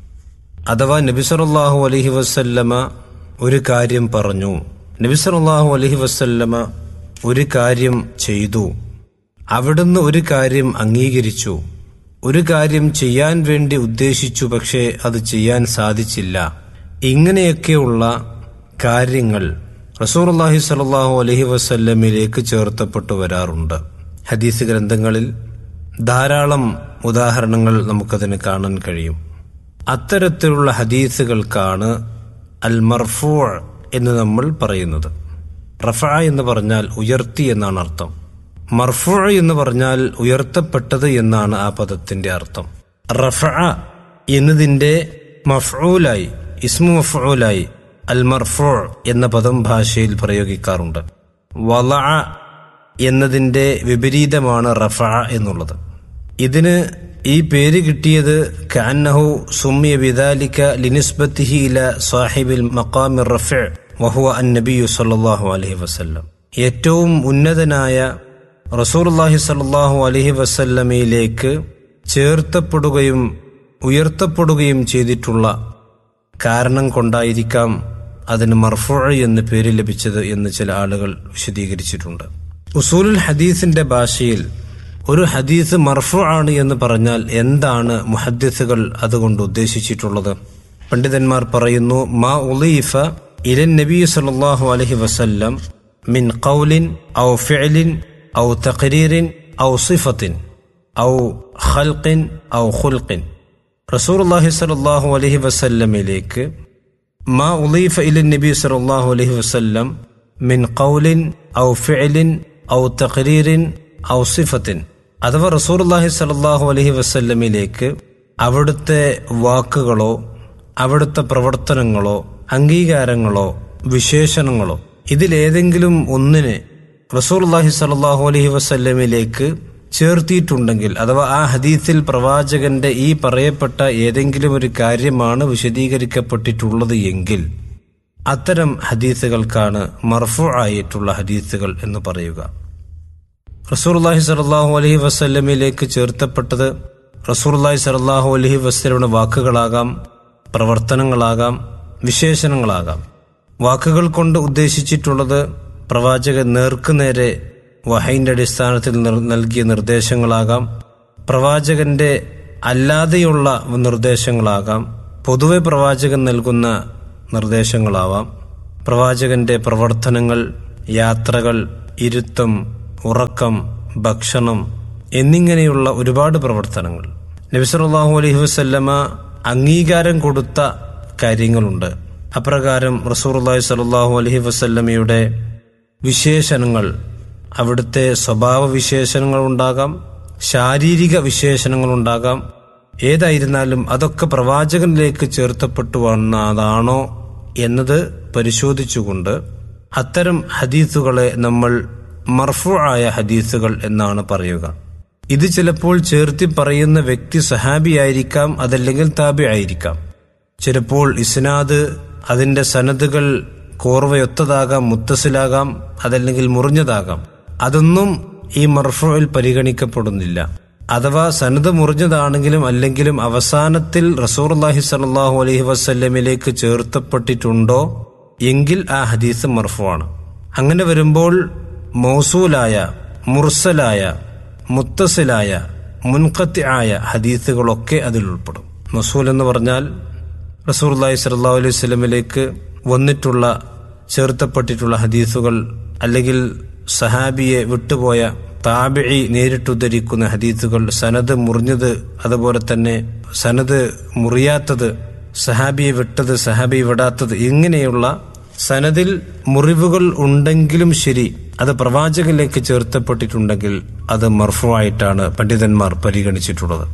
അഥവാ നബിസറല്ലാഹു അലഹി വസല്ലമ ഒരു കാര്യം പറഞ്ഞു നബിസറല്ലാഹു അലഹി വസല്ലമ ഒരു കാര്യം ചെയ്തു അവിടുന്ന് ഒരു കാര്യം അംഗീകരിച്ചു ഒരു കാര്യം ചെയ്യാൻ വേണ്ടി ഉദ്ദേശിച്ചു പക്ഷേ അത് ചെയ്യാൻ സാധിച്ചില്ല ഇങ്ങനെയൊക്കെയുള്ള കാര്യങ്ങൾ റസൂർല്ലാഹി സലാഹു അലഹി വസല്ലമിലേക്ക് ചേർത്തപ്പെട്ടു വരാറുണ്ട് ഹദീസ് ഗ്രന്ഥങ്ങളിൽ ധാരാളം ഉദാഹരണങ്ങൾ നമുക്കതിന് കാണാൻ കഴിയും അത്തരത്തിലുള്ള ഹദീസുകൾക്കാണ് അൽ മർഫൂ എന്ന് നമ്മൾ പറയുന്നത് റഫ എന്ന് പറഞ്ഞാൽ ഉയർത്തി എന്നാണ് അർത്ഥം മർഫൂ എന്ന് പറഞ്ഞാൽ ഉയർത്തപ്പെട്ടത് എന്നാണ് ആ പദത്തിന്റെ അർത്ഥം റഫ എന്നതിന്റെ മഫ്ഊലായി ഇസ്മു മഫ്ഊലായി അൽ മർഫൂ എന്ന പദം ഭാഷയിൽ പ്രയോഗിക്കാറുണ്ട് വള എന്നതിന്റെ വിപരീതമാണ് റഫ എന്നുള്ളത് ഇതിന് ഈ പേര് കിട്ടിയത് കാന്നഹു സുമ്യ ബിദാലിക ലിനിസ്ബത്തിഹി ഇല സാഹിബിൽ മഖാമി റഫ വഹുവ അൻ നബിയു സല്ലല്ലാഹു അലൈഹി വസല്ലം ഏറ്റവും ഉന്നതനായ റസൂർല്ലാഹി സല്ലല്ലാഹു അലൈഹി വസല്ലമയിലേക്ക് ചേർത്തപ്പെടുകയും ഉയർത്തപ്പെടുകയും ചെയ്തിട്ടുള്ള കാരണം കൊണ്ടായിരിക്കാം അതിന് മർഫുഴ എന്ന് പേര് ലഭിച്ചത് എന്ന് ചില ആളുകൾ വിശദീകരിച്ചിട്ടുണ്ട് ഉസൂലുൽ ഹദീസിന്റെ ഭാഷയിൽ ഒരു ഹദീസ് മർഫു ആണ് എന്ന് പറഞ്ഞാൽ എന്താണ് മുഹദ്ദിസുകൾ അതുകൊണ്ട് ഉദ്ദേശിച്ചിട്ടുള്ളത് പണ്ഡിതന്മാർ പറയുന്നു മാ ഉലീഫ ഇലൻ നബി സല്ലല്ലാഹു അലൈഹി വസല്ലം മിൻ ഖൗലിൻ ഔ ഫിഅലിൻ ഔ തഖരീറിൻ ഔ സിഫത്തിൻ ഔ ഖൽഖിൻ ഔ ഖുൽഖിൻ റസൂലുള്ളാഹി സ്വല്ലല്ലാഹു അലൈഹി വസല്ലമിലേക്ക് മാ ഉളീഫ ഇല നബി സല്ലല്ലാഹു അലൈഹി വസല്ലം മിൻ ഖൗലിൻ ഔ ഫിഅലിൻ ഔ തഖരീറിൻ ഔ സിഫത്തിൻ അഥവാ റസൂലുള്ളാഹി സ്വല്ലല്ലാഹു അലൈഹി വസല്ലമിലേക്ക് അവിടുത്തെ വാക്കുകളോ അവിടുത്തെ പ്രവർത്തനങ്ങളോ അംഗീകാരങ്ങളോ വിശേഷണങ്ങളോ ഇതിലേതെങ്കിലും ഒന്നിനെ റസൂലുള്ളാഹി സ്വല്ലല്ലാഹു അലൈഹി വസല്ലമിലേക്ക് ചേർത്തിയിട്ടുണ്ടെങ്കിൽ അഥവാ ആ ഹദീസിൽ പ്രവാചകന്റെ ഈ പറയപ്പെട്ട ഏതെങ്കിലും ഒരു കാര്യമാണ് വിശദീകരിക്കപ്പെട്ടിട്ടുള്ളത് എങ്കിൽ അത്തരം ഹദീസുകൾക്കാണ് മർഫു ആയിട്ടുള്ള ഹദീസുകൾ എന്ന് പറയുക റസൂർല്ലാഹി സലാഹു അലഹി വസ്ല്ലമിലേക്ക് ചേർത്തപ്പെട്ടത് റസൂർല്ലാഹി സലാഹു അലഹി വസ്ലയുടെ വാക്കുകളാകാം പ്രവർത്തനങ്ങളാകാം വിശേഷണങ്ങളാകാം വാക്കുകൾ കൊണ്ട് ഉദ്ദേശിച്ചിട്ടുള്ളത് പ്രവാചകൻ നേർക്കുനേരെ വഹൈന്റെ അടിസ്ഥാനത്തിൽ നിർ- നൽകിയ നിർദ്ദേശങ്ങളാകാം പ്രവാചകന്റെ അല്ലാതെയുള്ള നിർദ്ദേശങ്ങളാകാം പൊതുവെ പ്രവാചകൻ നൽകുന്ന നിർദ്ദേശങ്ങളാവാം പ്രവാചകന്റെ പ്രവർത്തനങ്ങൾ യാത്രകൾ ഇരുത്തം ഉറക്കം ഭക്ഷണം എന്നിങ്ങനെയുള്ള ഒരുപാട് പ്രവർത്തനങ്ങൾ നബിസല്ലാഹു അലൈഹി വസല്ലമ അംഗീകാരം കൊടുത്ത കാര്യങ്ങളുണ്ട് അപ്രകാരം റസൂർല്ലാഹി സലാഹു അലൈഹി വസല്ലമയുടെ വിശേഷണങ്ങൾ അവിടുത്തെ സ്വഭാവ വിശേഷണങ്ങൾ ഉണ്ടാകാം ശാരീരിക വിശേഷണങ്ങൾ ഉണ്ടാകാം ഏതായിരുന്നാലും അതൊക്കെ പ്രവാചകനിലേക്ക് ചേർത്തപ്പെട്ടു വന്നതാണോ എന്നത് പരിശോധിച്ചുകൊണ്ട് അത്തരം ഹദീസുകളെ നമ്മൾ മർഫു ആയ ഹദീസുകൾ എന്നാണ് പറയുക ഇത് ചിലപ്പോൾ ചേർത്തി പറയുന്ന വ്യക്തി സഹാബിയായിരിക്കാം അതല്ലെങ്കിൽ താബി ആയിരിക്കാം ചിലപ്പോൾ ഇസ്നാദ് അതിന്റെ സനദുകൾ കോർവയൊത്തതാകാം മുത്തസിലാകാം അതല്ലെങ്കിൽ മുറിഞ്ഞതാകാം അതൊന്നും ഈ മർഫുവിൽ പരിഗണിക്കപ്പെടുന്നില്ല അഥവാ സനത് മുറിഞ്ഞതാണെങ്കിലും അല്ലെങ്കിലും അവസാനത്തിൽ റസൂർല്ലാഹി സലാഹു അലൈഹി വസ്ല്ലമിലേക്ക് ചേർത്തപ്പെട്ടിട്ടുണ്ടോ എങ്കിൽ ആ ഹദീസ് മർഫുവാണ് അങ്ങനെ വരുമ്പോൾ മൗസൂലായ മുർസലായ മുത്തസിലായ മുൻകത്തി ആയ ഹദീസുകളൊക്കെ അതിൽ ഉൾപ്പെടും മസൂൽ എന്ന് പറഞ്ഞാൽ റസൂർല്ലാഹി സല്ലാ അലൈഹി സ്വലമിലേക്ക് വന്നിട്ടുള്ള ചേർത്തപ്പെട്ടിട്ടുള്ള ഹദീസുകൾ അല്ലെങ്കിൽ സഹാബിയെ വിട്ടുപോയ താബിഴി നേരിട്ടുദ്ധരിക്കുന്ന ഹദീസുകൾ സനത് മുറിഞ്ഞത് അതുപോലെ തന്നെ സനത് മുറിയാത്തത് സഹാബിയെ വിട്ടത് സഹാബി വിടാത്തത് ഇങ്ങനെയുള്ള സനദിൽ മുറിവുകൾ ഉണ്ടെങ്കിലും ശരി അത് പ്രവാചകനിലേക്ക് ചേർത്തപ്പെട്ടിട്ടുണ്ടെങ്കിൽ അത് മർഫുവായിട്ടാണ് പണ്ഡിതന്മാർ പരിഗണിച്ചിട്ടുള്ളത്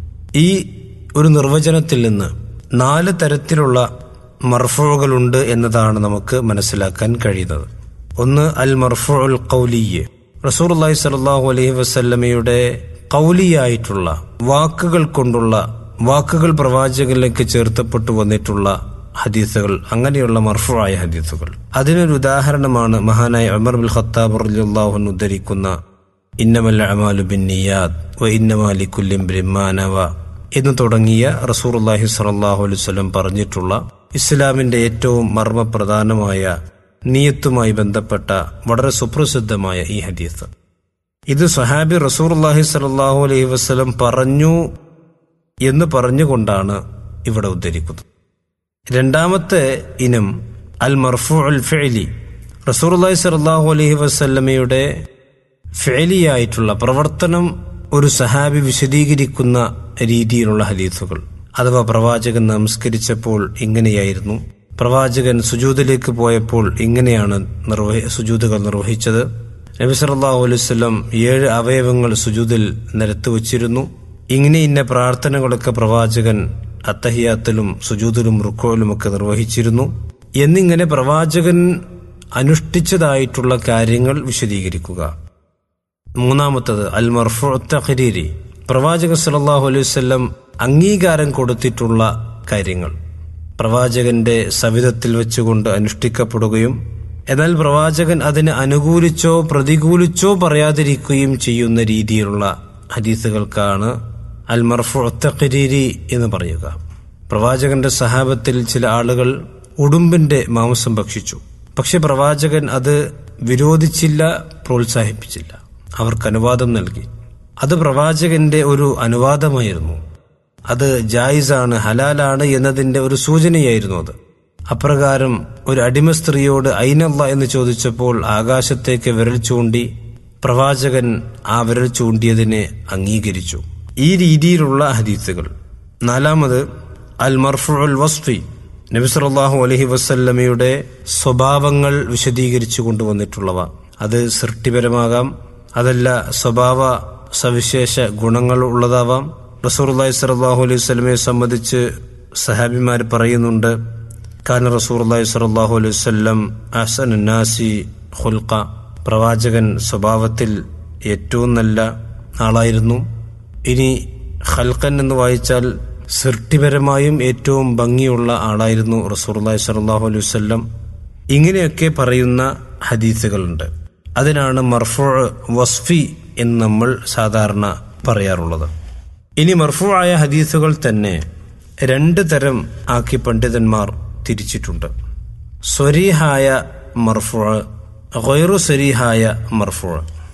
ഈ ഒരു നിർവചനത്തിൽ നിന്ന് നാല് തരത്തിലുള്ള മർഫുകളുണ്ട് എന്നതാണ് നമുക്ക് മനസ്സിലാക്കാൻ കഴിയുന്നത് ഒന്ന് അൽ മർഫുൽ കൗലിയെ റസൂർ അള്ളഹി സലാഹു അലൈഹി വസല്ലമയുടെ കൗലിയായിട്ടുള്ള വാക്കുകൾ കൊണ്ടുള്ള വാക്കുകൾ പ്രവാചകനിലേക്ക് ചേർത്തപ്പെട്ടു വന്നിട്ടുള്ള ഹദീസുകൾ അങ്ങനെയുള്ള മർഫുവായ ഹദീസുകൾ അതിനൊരു ഉദാഹരണമാണ് മഹാനായ അമർ ബിൽ ഖത്താബ് റളിയല്ലാഹു ഉദ്ധരിക്കുന്ന ഇന്നമൽ അമാലു ബിൻ നിയാദ് വ ഇന്നമാലി കുല്ലിം ബ്രഹ്മാനവ എന്ന് തുടങ്ങിയ റസൂർല്ലാഹി സ്വല്ലല്ലാഹു അലൈഹി വസല്ലം പറഞ്ഞിട്ടുള്ള ഇസ്ലാമിന്റെ ഏറ്റവും മർമ്മപ്രധാനമായ നീയത്തുമായി ബന്ധപ്പെട്ട വളരെ സുപ്രസിദ്ധമായ ഈ ഹദീസ് ഇത് സഹാബി റസൂർല്ലാഹി സ്വല്ലല്ലാഹു അലൈഹി വസല്ലം പറഞ്ഞു എന്ന് പറഞ്ഞുകൊണ്ടാണ് ഇവിടെ ഉദ്ധരിക്കുന്നത് രണ്ടാമത്തെ ഇനം അൽ മർഫു അൽ ഫെലി റസൂർല്ലാഹി സ്വല്ലല്ലാഹു അലൈഹി വസല്ലമയുടെ ഫെലിയായിട്ടുള്ള പ്രവർത്തനം ഒരു സഹാബി വിശദീകരിക്കുന്ന രീതിയിലുള്ള ഹദീസുകൾ അഥവാ പ്രവാചകൻ നമസ്കരിച്ചപ്പോൾ ഇങ്ങനെയായിരുന്നു പ്രവാചകൻ സുജൂദിലേക്ക് പോയപ്പോൾ ഇങ്ങനെയാണ് നിർവഹി സുജൂദുകൾ നിർവഹിച്ചത് നബി സല്ലല്ലാഹു അലൈഹി വസല്ലം ഏഴ് അവയവങ്ങൾ സുജൂദിൽ നിരത്തി വച്ചിരുന്നു ഇങ്ങനെ ഇന്ന പ്രാർത്ഥനകളൊക്കെ പ്രവാചകൻ അത്തഹിയാത്തിലും സുജൂദിലും റുക്കോയിലുമൊക്കെ നിർവഹിച്ചിരുന്നു എന്നിങ്ങനെ പ്രവാചകൻ അനുഷ്ഠിച്ചതായിട്ടുള്ള കാര്യങ്ങൾ വിശദീകരിക്കുക മൂന്നാമത്തത് അൽ മർഫു തഖരീരി പ്രവാചകൻ സല്ലല്ലാഹു അലൈഹി വസല്ലം അംഗീകാരം കൊടുത്തിട്ടുള്ള കാര്യങ്ങൾ പ്രവാചകന്റെ സവിധത്തിൽ വെച്ചുകൊണ്ട് അനുഷ്ഠിക്കപ്പെടുകയും എന്നാൽ പ്രവാചകൻ അതിനെ അനുകൂലിച്ചോ പ്രതികൂലിച്ചോ പറയാതിരിക്കുകയും ചെയ്യുന്ന രീതിയിലുള്ള ഹദീസുകൾക്കാണ് അൽ മർഫു തഖരീരി എന്ന് പറയുക പ്രവാചകന്റെ സഹാബത്തിൽ ചില ആളുകൾ ഉടുമ്പിന്റെ മാംസം ഭക്ഷിച്ചു പക്ഷെ പ്രവാചകൻ അത് വിരോധിച്ചില്ല പ്രോത്സാഹിപ്പിച്ചില്ല അവർക്ക് അനുവാദം നൽകി അത് പ്രവാചകന്റെ ഒരു അനുവാദമായിരുന്നു അത് ജായിസാണ് ഹലാലാണ് എന്നതിന്റെ ഒരു സൂചനയായിരുന്നു അത് അപ്രകാരം ഒരു അടിമ സ്ത്രീയോട് ഐനല്ല എന്ന് ചോദിച്ചപ്പോൾ ആകാശത്തേക്ക് വിരൽ ചൂണ്ടി പ്രവാചകൻ ആ വിരൽ ചൂണ്ടിയതിനെ അംഗീകരിച്ചു ഈ രീതിയിലുള്ള ഹദീസുകൾ നാലാമത് അൽ മർഫുൽ വസ്ഫി നബിസലാഹു അലഹി വസല്ലമയുടെ സ്വഭാവങ്ങൾ വിശദീകരിച്ചു കൊണ്ടുവന്നിട്ടുള്ളവ അത് സൃഷ്ടിപരമാകാം അതല്ല സ്വഭാവ സവിശേഷ ഗുണങ്ങൾ ഉള്ളതാവാം റസൂർല്ലാഹി സലാഹു അലൈഹി സ്വലമയെ സംബന്ധിച്ച് സഹാബിമാർ പറയുന്നുണ്ട് കാന റസൂർല്ലാഹി സലാഹു അലൈഹി വല്ലം അഹസൻ നാസി ഹുൽക്ക പ്രവാചകൻ സ്വഭാവത്തിൽ ഏറ്റവും നല്ല ആളായിരുന്നു ഇനി ഖൽക്കൻ എന്ന് വായിച്ചാൽ സൃഷ്ടിപരമായും ഏറ്റവും ഭംഗിയുള്ള ആളായിരുന്നു റസൂർല്ലാഹി സലാഹു അലൈഹി വല്ലം ഇങ്ങനെയൊക്കെ പറയുന്ന ഹദീസുകളുണ്ട് അതിനാണ് മർഫു വസ്ഫി എന്ന് നമ്മൾ സാധാരണ പറയാറുള്ളത് ഇനി മർഫു ആയ ഹദീസുകൾ തന്നെ രണ്ട് തരം ആക്കി പണ്ഡിതന്മാർ തിരിച്ചിട്ടുണ്ട് സ്വരീഹായ മർഫു ഗൈറു സ്വരീഹായ മർഫു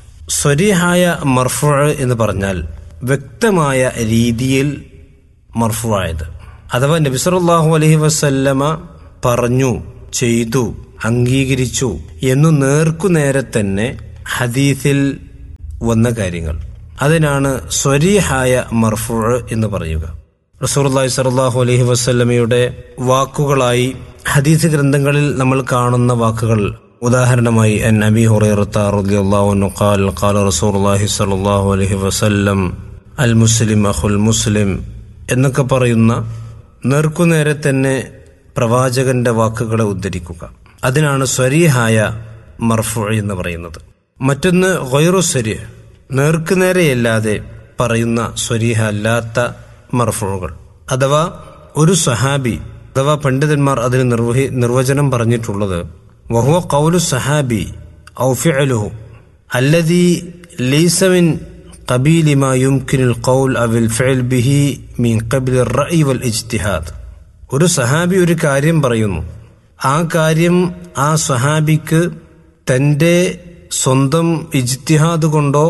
സ്വരീഹായ മർഫു എന്ന് പറഞ്ഞാൽ വ്യക്തമായ രീതിയിൽ മർഫുവായത് അഥവാ നബിസറുല്ലാഹു അലഹി വസല്ലമ പറഞ്ഞു ചെയ്തു അംഗീകരിച്ചു എന്നു നേർക്കുനേരെ തന്നെ ഹദീസിൽ വന്ന കാര്യങ്ങൾ അതിനാണ് സ്വരീഹായ മർഫു എന്ന് പറയുക റസൂർല്ലാഹി സലാഹു അലഹി വസ്ല്ലമയുടെ വാക്കുകളായി ഹദീസ് ഗ്രന്ഥങ്ങളിൽ നമ്മൾ കാണുന്ന വാക്കുകൾ ഉദാഹരണമായി അൻ നബി ഹുറൈറത്ത റളിയല്ലാഹു അൻഹു ഖാൽ ഖാല റസൂലുള്ളാഹി സ്വല്ലല്ലാഹു അലൈഹി വസല്ലം അൽ മുസ്ലിം അഖുൽ മുസ്ലിം എന്നൊക്കെ പറയുന്ന നേർക്കുനേരെ തന്നെ പ്രവാചകന്റെ വാക്കുകളെ ഉദ്ധരിക്കുക അതിനാണ് സ്വരീഹായ മർഫു എന്ന് പറയുന്നത് മറ്റൊന്ന് ഗൈറു സ്വരി നേർക്കുനേരെയല്ലാതെ പറയുന്ന സ്വരീഹ അല്ലാത്ത മർഫുകൾ അഥവാ ഒരു സഹാബി അഥവാ പണ്ഡിതന്മാർ അതിന് നിർവഹി നിർവചനം പറഞ്ഞിട്ടുള്ളത് വഹുവ കൗലു സഹാബി ഔഫിഅലുഹു അല്ലദീ ലീസമിൻ قبيل ما يمكن القول أو الفعل به من قبل الرأي والاجتهاد ഒരു സഹാബി ഒരു കാര്യം പറയുന്നു ആ കാര്യം ആ സഹാബിക്ക് തൻ്റെ സ്വന്തം ഇജ്തിഹാദ് കൊണ്ടോ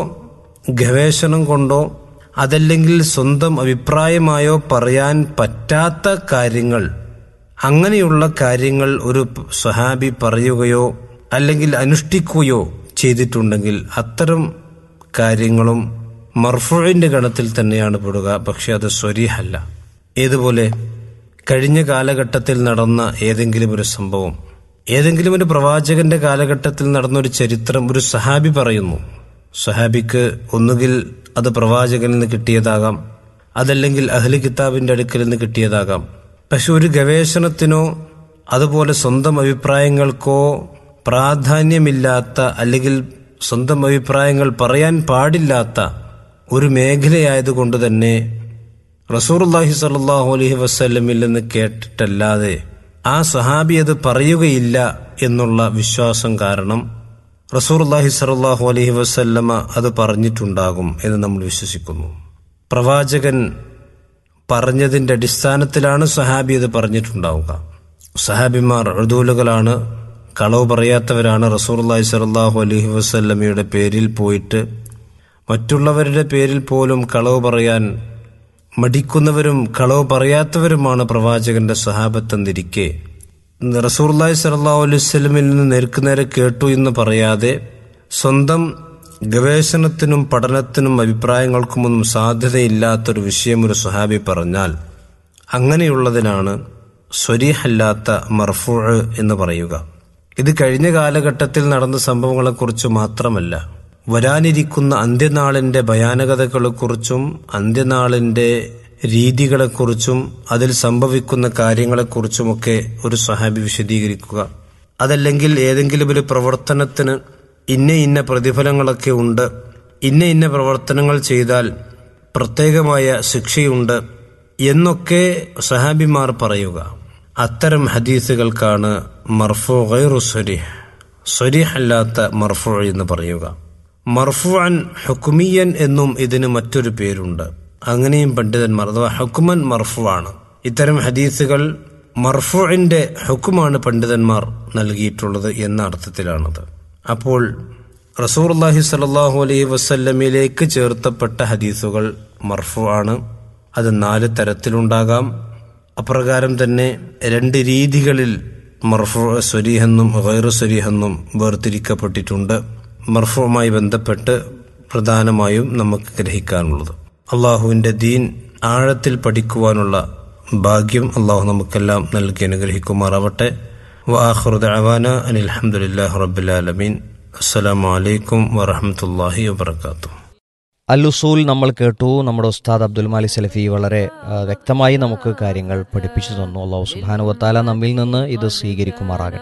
ഗവേഷണം കൊണ്ടോ അതല്ലെങ്കിൽ സ്വന്തം അഭിപ്രായമായോ പറയാൻ പറ്റാത്ത കാര്യങ്ങൾ അങ്ങനെയുള്ള കാര്യങ്ങൾ ഒരു സ്വഹാബി പറയുകയോ അല്ലെങ്കിൽ അനുഷ്ഠിക്കുകയോ ചെയ്തിട്ടുണ്ടെങ്കിൽ അത്തരം കാര്യങ്ങളും മർഫുവിന്റെ ഗണത്തിൽ തന്നെയാണ് പെടുക പക്ഷെ അത് സ്വരീഹല്ല ഏതുപോലെ കഴിഞ്ഞ കാലഘട്ടത്തിൽ നടന്ന ഏതെങ്കിലും ഒരു സംഭവം ഏതെങ്കിലും ഒരു പ്രവാചകന്റെ കാലഘട്ടത്തിൽ നടന്ന ഒരു ചരിത്രം ഒരു സഹാബി പറയുന്നു സഹാബിക്ക് ഒന്നുകിൽ അത് പ്രവാചകനിൽ നിന്ന് കിട്ടിയതാകാം അതല്ലെങ്കിൽ അഹ്ലി കിതാബിന്റെ അടുക്കൽ നിന്ന് കിട്ടിയതാകാം പക്ഷെ ഒരു ഗവേഷണത്തിനോ അതുപോലെ സ്വന്തം അഭിപ്രായങ്ങൾക്കോ പ്രാധാന്യമില്ലാത്ത അല്ലെങ്കിൽ സ്വന്തം അഭിപ്രായങ്ങൾ പറയാൻ പാടില്ലാത്ത ഒരു മേഖലയായതുകൊണ്ട് തന്നെ റസൂർല്ലാഹി സല്ലാഹു അലഹി വസ്ല്ലമിൽ നിന്ന് കേട്ടിട്ടല്ലാതെ ആ സഹാബി അത് പറയുകയില്ല എന്നുള്ള വിശ്വാസം കാരണം റസൂർല്ലാഹി സലാഹു അലഹി വസ്ല്ലമ അത് പറഞ്ഞിട്ടുണ്ടാകും എന്ന് നമ്മൾ വിശ്വസിക്കുന്നു പ്രവാചകൻ പറഞ്ഞതിന്റെ അടിസ്ഥാനത്തിലാണ് സഹാബി അത് പറഞ്ഞിട്ടുണ്ടാവുക സഹാബിമാർ എഴുതൂലുകളാണ് കളവ് പറയാത്തവരാണ് റസൂർല്ലാഹി സലാഹു അലഹി വസ്ല്ലമയുടെ പേരിൽ പോയിട്ട് മറ്റുള്ളവരുടെ പേരിൽ പോലും കളവ് പറയാൻ മടിക്കുന്നവരും കളവ് പറയാത്തവരുമാണ് പ്രവാചകന്റെ സഹാബത്തെന്നിരിക്കെ റസൂർലായി സലാഹു അലൈവല്ലമിൽ നിന്ന് നേർക്കുനേരെ കേട്ടു എന്ന് പറയാതെ സ്വന്തം ഗവേഷണത്തിനും പഠനത്തിനും അഭിപ്രായങ്ങൾക്കുമൊന്നും സാധ്യതയില്ലാത്തൊരു വിഷയം ഒരു സഹാബി പറഞ്ഞാൽ അങ്ങനെയുള്ളതിനാണ് സ്വരീഹല്ലാത്ത മർഫൂ എന്ന് പറയുക ഇത് കഴിഞ്ഞ കാലഘട്ടത്തിൽ നടന്ന സംഭവങ്ങളെക്കുറിച്ച് മാത്രമല്ല വരാനിരിക്കുന്ന അന്ത്യനാളിന്റെ ഭയാനകതകളെക്കുറിച്ചും അന്ത്യനാളിന്റെ രീതികളെക്കുറിച്ചും അതിൽ സംഭവിക്കുന്ന കാര്യങ്ങളെക്കുറിച്ചുമൊക്കെ ഒരു സഹാബി വിശദീകരിക്കുക അതല്ലെങ്കിൽ ഏതെങ്കിലും ഒരു പ്രവർത്തനത്തിന് ഇന്ന ഇന്ന പ്രതിഫലങ്ങളൊക്കെ ഉണ്ട് ഇന്ന ഇന്ന പ്രവർത്തനങ്ങൾ ചെയ്താൽ പ്രത്യേകമായ ശിക്ഷയുണ്ട് എന്നൊക്കെ സഹാബിമാർ പറയുക അത്തരം ഹദീസുകൾക്കാണ് മർഫു ഗൈറു സ്വരിഹ് സ്വരിഹ് അല്ലാത്ത മർഫു എന്ന് പറയുക മർഫുഅൻ ഹുക്കുമിയൻ എന്നും ഇതിന് മറ്റൊരു പേരുണ്ട് അങ്ങനെയും പണ്ഡിതന്മാർ അഥവാ ഹുക്കുമൻ മർഫു ആണ് ഇത്തരം ഹദീസുകൾ മർഫുവിന്റെ ഹുക്കുമാണ് പണ്ഡിതന്മാർ നൽകിയിട്ടുള്ളത് എന്ന അർത്ഥത്തിലാണത് അപ്പോൾ റസൂർ അള്ളാഹി സലാഹു അലൈഹി വസ്ല്ലമിലേക്ക് ചേർത്തപ്പെട്ട ഹദീസുകൾ മർഫു ആണ് അത് നാല് തരത്തിലുണ്ടാകാം അപ്രകാരം തന്നെ രണ്ട് രീതികളിൽ മർഫു സ്വരീഹെന്നും ഗൈറു സ്വരീഹെന്നും വേർതിരിക്കപ്പെട്ടിട്ടുണ്ട് മർഫുമായി ബന്ധപ്പെട്ട് പ്രധാനമായും നമുക്ക് ഗ്രഹിക്കാനുള്ളത് അള്ളാഹുവിന്റെ ദീൻ ആഴത്തിൽ പഠിക്കുവാനുള്ള ഭാഗ്യം അള്ളാഹു നമുക്കെല്ലാം നൽകി അനുഗ്രഹിക്കുമാറാവട്ടെ വാഹുറുദ് അവാന അനിൽഹമുല്ലാഹ് റബുലാലമീൻ അസ്സലാമു അലൈക്കും വറഹമത്തല്ലാഹി വബർക്കാത്തു അല്ലുസൂൽ നമ്മൾ കേട്ടു നമ്മുടെ ഉസ്താദ് അബ്ദുൽ മാലി സലഫി വളരെ ആ, വ്യക്തമായി നമുക്ക് കാര്യങ്ങൾ പഠിപ്പിച്ചു തന്നു അള്ളാഹു സുബാനുവത്താല നമ്മിൽ നിന്ന് ഇത് സ്വീകരിക്കുമാറാകട്ടെ